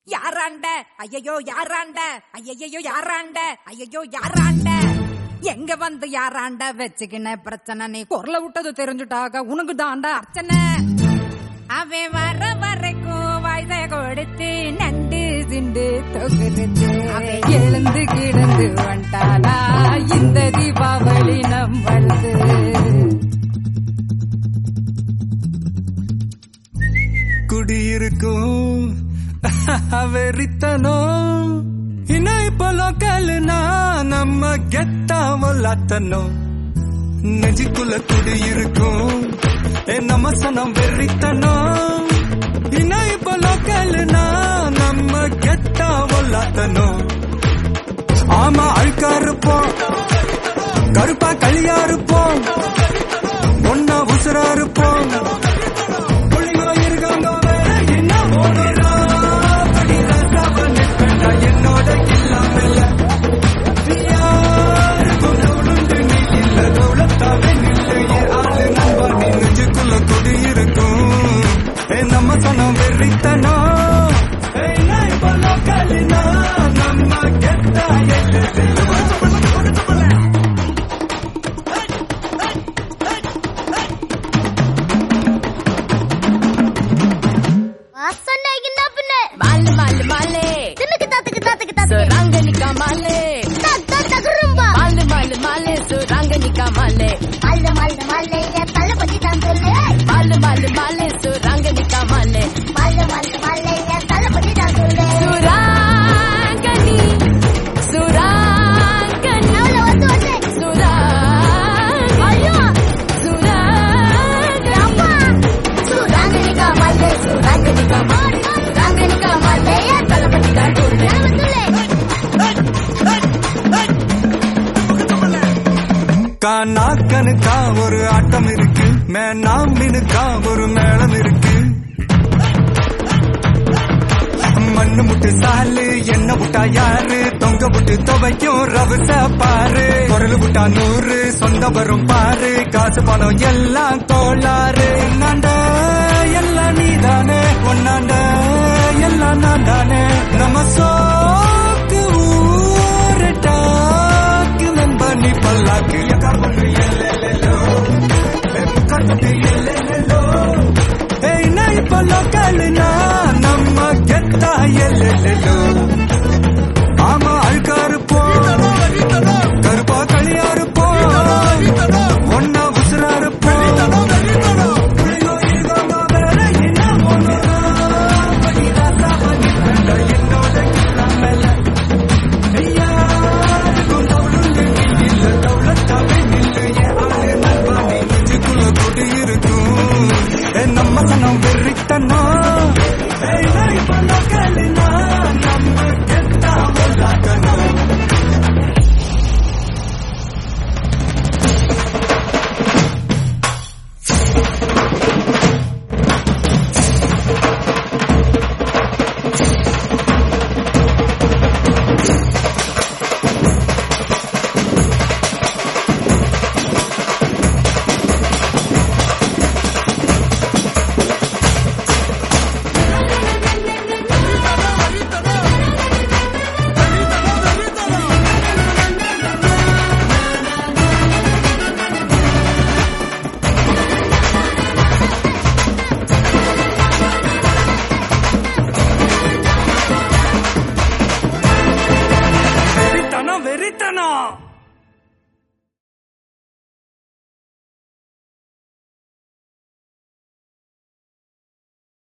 யாராண்ட ஐயையோ யாராண்ட ஐயையோ யாராண்ட ஐயையோ யாராண்ட எங்க வந்து யாராண்ட வச்சுக்கின பிரச்சனை நீ குரல விட்டது தெரிஞ்சுட்டாக உனக்கு தாண்டா அர்ச்சனை அவன் வர வரைக்கும் வயத கொடுத்து நண்டு சிண்டு தொகுத்து அவன் எழுந்து கிடந்து வந்துட்டானா இந்த தீபாவளி நம்மளது குடியிருக்கும் வெறித்தனம் இன்னும் இப்போ லோக்கல்னா நம்ம கெத்தாமலாத்தனும் நெஞ்சுக்குள்ள குடியிருக்கும் ஏ நம்ம சனம் வெறித்தனம் இன்னும் இப்போ லோக்கல்னா நம்ம கெத்தாமலாத்தனும் ஆமா அழுக்கா இருப்போம் கருப்பா களியா இருப்போம் ஒன்னா உசுரா இருப்போம் புள்ளிங்க இருக்காங்க வேற என்ன ஓடுறா? படி ரசாவ நிற்பேன்டா என்னோட இல்லாமல. யாருக்கும் நடுந்து நீ இல்ல, தௌலத்தாவே நில்லு, என் ஆளு நண்பா, நீ நெஞ்சுக்குள்ள குடியிருக்கும். ஏ, நம்ம சனம் வெறித்தனம். ஏய், நான் இப்ப லோக்கல்னா, நம்ம கெத்தா எல்லு. வாசனைக்கு பின்ன மாலு மாலு மாலே தின்னுக்கு தாத்துக்கு தாத்துக்கு தாத்துக்கு சுராங்கனிக்கா மாலே தக் தக் தகுரும்பா மாலு மாலு மாலே சுராங்கனிக்கா மாலே மல்ல மல்ல மல்ல இத தள்ள பத்தி தான் சொல்லு மாலு மாலு மாலே சுராங்கனிக்கா மாலே மல்ல மல்ல மல்ல இத தள்ள பத்தி தான் சொல்லு சுராங்கனி சுராங்கனி அவள வந்து வந்து சுராங்கனி ஐயோ சுராங்கனி அம்மா சுராங்கனிகா மல்ல சுராங்கனிகா மாடு சுராங்கனிகா மல்ல இத தள்ள பத்தி தான் சொல்லு கானாக்கனுக்கா ஒரு ஆட்டம் இருக்கு மேனாமினுக்கா ஒரு மேளம் இருக்கு மண்ணு முட்டு சாலு என்ன விட்டா யாரு தொங்க விட்டு துவைக்கும் ரவச பாரு குரல் விட்டா நூறு சொந்த வரும் பாரு காசு பணம் எல்லாம் கோளாறு என்னாண்ட எல்லாம் நீதானே ஒன்னாண்ட எல்லாம் நான் தானே நம்ம சோக்கு ஊரு டாக்கு நம்ப நீ பல்லாக்கு எக்கா பண்ணு எல்லெல்லோ கட்டு எல்லெல்லோ ஏய் நான் இப்ப லோக்கல்னா நம்ம கெத்தா எல்லெல்லோ ஆமா அழுக்கா இருப்போம் கருப்பா களியா இருப்போம் ஒன்னா உசுரா இருப்போம் புள்ளியோ இருக்காங்க வேற என்ன ஒண்ணுடா? படி ராசாவ நிற்பேன்டா என்னோட இல்லாமல. யாருக்கும் தவுளுண்டு நீ இல்ல, தவுளத்தாவே நில்லு, என் ஆளு நண்பா, நீ நெஞ்சுக்குள்ள குடியிருக்கும். ஏ, நம்ம சனம் வெறித்தனம். ஏய், நான் இப்ப லோக்கல்னா, நம்ம கெத்தா உள்ளாக்கணும். வெறித்தனம் வெறித்தனம்